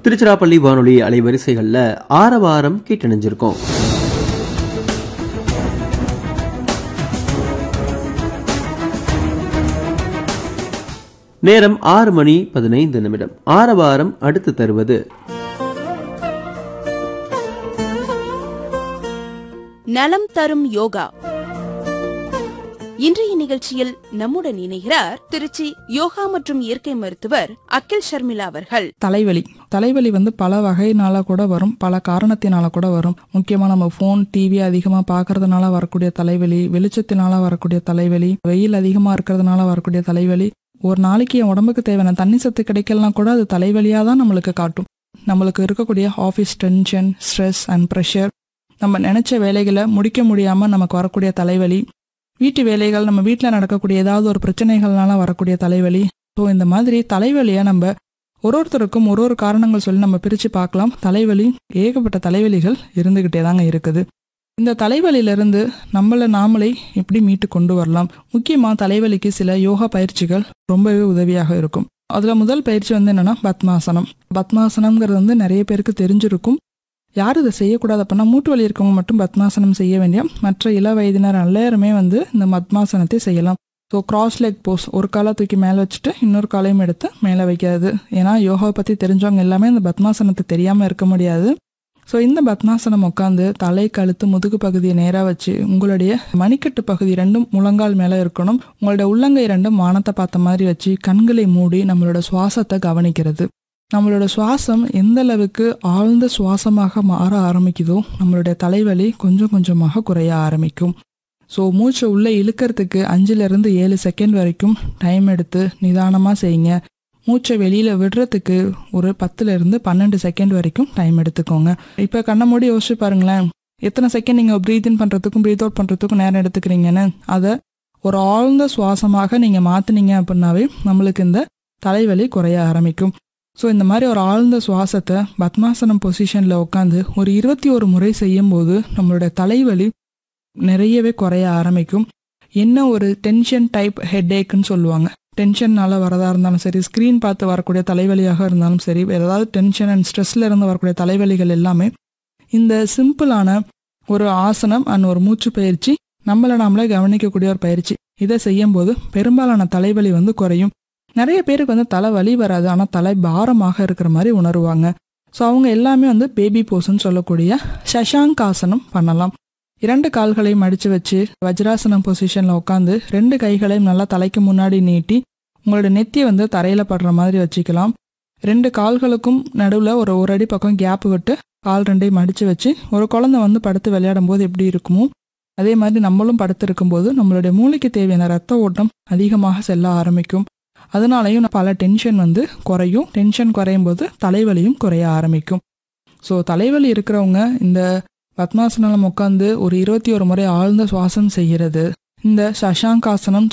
திருச்சிராப்பள்ளி வானொலி அலைவரிசைகள்ல ஆரவாரம் கேட்டணிஞ்சிருக்கோம் நேரம் ஆறு மணி பதினைந்து நிமிடம் ஆரவாரம் அடுத்து தருவது நலம் தரும் யோகா இன்றைய நிகழ்ச்சியில் நம்முடன் இணைகிறார் திருச்சி யோகா மற்றும் இயற்கை மருத்துவர் அகில் ஷர்மிளா அவர்கள் தலைவலி தலைவலி வந்து பல வகையினால கூட வரும் பல காரணத்தினால கூட வரும் முக்கியமா நம்ம ஃபோன் டிவி அதிகமா பார்க்கறதுனால வரக்கூடிய தலைவலி வெளிச்சத்தினால வரக்கூடிய தலைவலி வெயில் அதிகமா இருக்கிறதுனால வரக்கூடிய தலைவலி ஒரு நாளைக்கு என் உடம்புக்கு தேவையான தண்ணி சத்து கிடைக்கலாம் கூட அது தலைவலியா தான் நம்மளுக்கு காட்டும் நம்மளுக்கு இருக்கக்கூடிய office tension stress and pressure நம்ம நினைச்ச வேலைகளை முடிக்க முடியாம நமக்கு வரக்கூடிய தலைவலி வீட்டு வேலைகள் நம்ம வீட்டில் நடக்கக்கூடிய ஏதாவது ஒரு பிரச்சனைகள்னால வரக்கூடிய தலைவலி ஸோ இந்த மாதிரி தலைவலியை நம்ம ஒரு ஒருத்தருக்கும் ஒரு ஒரு காரணங்கள் சொல்லி நம்ம பிரித்து பார்க்கலாம் தலைவலி ஏகப்பட்ட தலைவலிகள் இருந்துக்கிட்டே தாங்க இருக்குது இந்த தலைவலியிலிருந்து நம்மளை நாமளே எப்படி மீட்டு கொண்டு வரலாம் முக்கியமாக தலைவலிக்கு சில யோகா பயிற்சிகள் ரொம்பவே உதவியாக இருக்கும் அதில் முதல் பயிற்சி வந்து என்னென்னா பத்மாசனம் பத்மாசனம்ங்கிறது வந்து நிறைய பேருக்கு தெரிஞ்சிருக்கும் யார் இதை செய்யக்கூடாது அப்படின்னா மூட்டு வலி இருக்கவங்க மட்டும் பத்மாசனம் செய்ய வேண்டிய மற்ற இள வயதினர் எல்லாருமே வந்து இந்த பத்மாசனத்தை செய்யலாம் ஸோ கிராஸ் லெக் போஸ் ஒரு காலை தூக்கி மேலே வச்சுட்டு இன்னொரு காலையும் எடுத்து மேலே வைக்கிறது ஏன்னா யோகாவை பற்றி தெரிஞ்சவங்க எல்லாமே இந்த பத்மாசனத்தை தெரியாமல் இருக்க முடியாது ஸோ இந்த பத்மாசனம் உட்காந்து தலை கழுத்து முதுகு பகுதியை நேராக வச்சு உங்களுடைய மணிக்கட்டு பகுதி ரெண்டும் முழங்கால் மேலே இருக்கணும் உங்களோட உள்ளங்கை ரெண்டும் வானத்தை பார்த்த மாதிரி வச்சு கண்களை மூடி நம்மளோட சுவாசத்தை கவனிக்கிறது நம்மளோட சுவாசம் எந்த அளவுக்கு ஆழ்ந்த சுவாசமாக மாற ஆரம்பிக்குதோ நம்மளுடைய தலைவலி கொஞ்சம் கொஞ்சமாக குறைய ஆரம்பிக்கும் ஸோ மூச்சை உள்ளே இழுக்கிறதுக்கு அஞ்சுலேருந்து ஏழு செகண்ட் வரைக்கும் டைம் எடுத்து நிதானமாக செய்யுங்க மூச்சை வெளியில் விடுறதுக்கு ஒரு பத்துலேருந்து பன்னெண்டு செகண்ட் வரைக்கும் டைம் எடுத்துக்கோங்க இப்போ கண்ணை மூடி யோசிச்சு பாருங்களேன் எத்தனை செகண்ட் நீங்கள் ப்ரீத் இன் பண்ணுறதுக்கும் ப்ரீத் அவுட் பண்ணுறதுக்கும் நேரம் எடுத்துக்கிறீங்கன்னு அதை ஒரு ஆழ்ந்த சுவாசமாக நீங்கள் மாற்றினீங்க அப்படின்னாவே நம்மளுக்கு இந்த தலைவலி குறைய ஆரம்பிக்கும் ஸோ இந்த மாதிரி ஒரு ஆழ்ந்த சுவாசத்தை பத்மாசனம் பொசிஷனில் உட்காந்து ஒரு இருபத்தி ஒரு முறை செய்யும்போது நம்மளோட தலைவலி நிறையவே குறைய ஆரம்பிக்கும் என்ன ஒரு டென்ஷன் டைப் ஹெட்ஏக்குன்னு சொல்லுவாங்க டென்ஷன்னால வரதா இருந்தாலும் சரி ஸ்க்ரீன் பார்த்து வரக்கூடிய தலைவலியாக இருந்தாலும் சரி வேறு ஏதாவது டென்ஷன் அண்ட் ஸ்ட்ரெஸ்ல இருந்து வரக்கூடிய தலைவலிகள் எல்லாமே இந்த சிம்பிளான ஒரு ஆசனம் அண்ட் ஒரு மூச்சு பயிற்சி நம்மளை நாமளே கவனிக்கக்கூடிய ஒரு பயிற்சி இதை செய்யும்போது பெரும்பாலான தலைவலி வந்து குறையும் நிறைய பேருக்கு வந்து தலை வலி வராது ஆனால் தலை பாரமாக இருக்கிற மாதிரி உணருவாங்க ஸோ அவங்க எல்லாமே வந்து பேபி போஸ்ன்னு சொல்லக்கூடிய சஷாங்காசனம் பண்ணலாம் இரண்டு கால்களையும் மடித்து வச்சு வஜ்ராசனம் பொசிஷனில் உட்காந்து ரெண்டு கைகளையும் நல்லா தலைக்கு முன்னாடி நீட்டி உங்களோட நெத்தியை வந்து தரையில் படுற மாதிரி வச்சுக்கலாம் ரெண்டு கால்களுக்கும் நடுவில் ஒரு ஒரு அடி பக்கம் கேப் விட்டு கால் ரெண்டையும் மடித்து வச்சு ஒரு குழந்தை வந்து படுத்து விளையாடும் போது எப்படி இருக்குமோ அதே மாதிரி நம்மளும் படுத்து இருக்கும்போது நம்மளுடைய மூளைக்கு தேவையான ரத்த ஓட்டம் அதிகமாக செல்ல ஆரம்பிக்கும் அதனாலையும் பல டென்ஷன் வந்து குறையும் டென்ஷன் குறையும் போது தலைவலியும் குறைய ஆரம்பிக்கும் ஸோ தலைவலி இருக்கிறவங்க இந்த பத்மாசனம் உட்காந்து ஒரு இருபத்தி ஒரு முறை ஆழ்ந்த சுவாசம் செய்கிறது இந்த சஷாங்காசனம்